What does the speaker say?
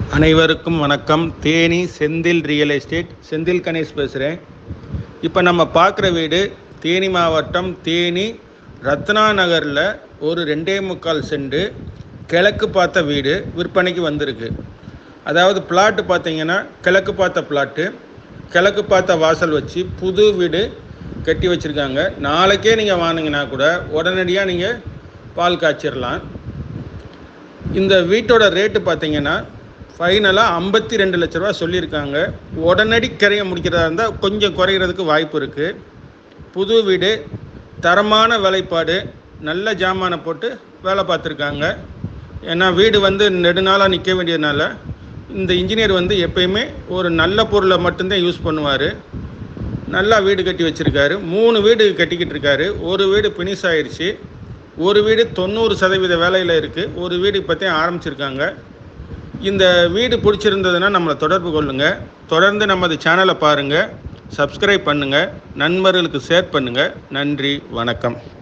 அனைவருக்கும் வணக்கம் Theni Senthil real estate Senthil Ganesh பேசுகிறேன் இப்போ நம்ம பார்க்குற வீடு தேனி மாவட்டம் தேனி ரத்னா நகரில் ஒரு ரெண்டே முக்கால் செண்டு கிழக்கு பார்த்த வீடு விற்பனைக்கு வந்திருக்கு அதாவது பிளாட்டு பார்த்தீங்கன்னா கிழக்கு பார்த்த பிளாட்டு கிழக்கு பார்த்த வாசல் வச்சு புது வீடு கட்டி வச்சுருக்காங்க நாளைக்கே நீங்கள் வாங்கினீங்கன்னா கூட உடனடியாக நீங்கள் பால் காய்ச்சிடலாம் இந்த வீட்டோட ரேட்டு பார்த்தீங்கன்னா ஃபைனலாக ஐம்பத்தி ரெண்டு லட்ச ரூபா சொல்லியிருக்காங்க உடனடி கரையை முடிக்கிறதா இருந்தால் கொஞ்சம் குறையிறதுக்கு வாய்ப்பு இருக்குது புது வீடு தரமான வேலைப்பாடு நல்ல ஜாமானை போட்டு வேலை பார்த்துருக்காங்க ஏன்னா வீடு வந்து நெடுநாளாக நிற்க வேண்டியதுனால இந்த இன்ஜினியர் வந்து எப்பயுமே ஒரு நல்ல பொருளை மட்டும்தான் யூஸ் பண்ணுவார் நல்லா வீடு கட்டி வச்சுருக்காரு மூணு வீடு கட்டிக்கிட்டு இருக்காரு ஒரு வீடு ஃபினிஷ் ஆயிடுச்சு ஒரு வீடு தொண்ணூறு சதவீத வேலையில் இருக்குது ஒரு வீடு இப்போத்தையும் ஆரம்பிச்சிருக்காங்க இந்த வீடு பிடிச்சிருந்ததுன்னா நம்மளை தொடர்பு கொள்ளுங்கள் தொடர்ந்து நமது சேனலை பாருங்கள் சப்ஸ்கிரைப் பண்ணுங்கள் நண்பர்களுக்கு ஷேர் பண்ணுங்கள் நன்றி வணக்கம்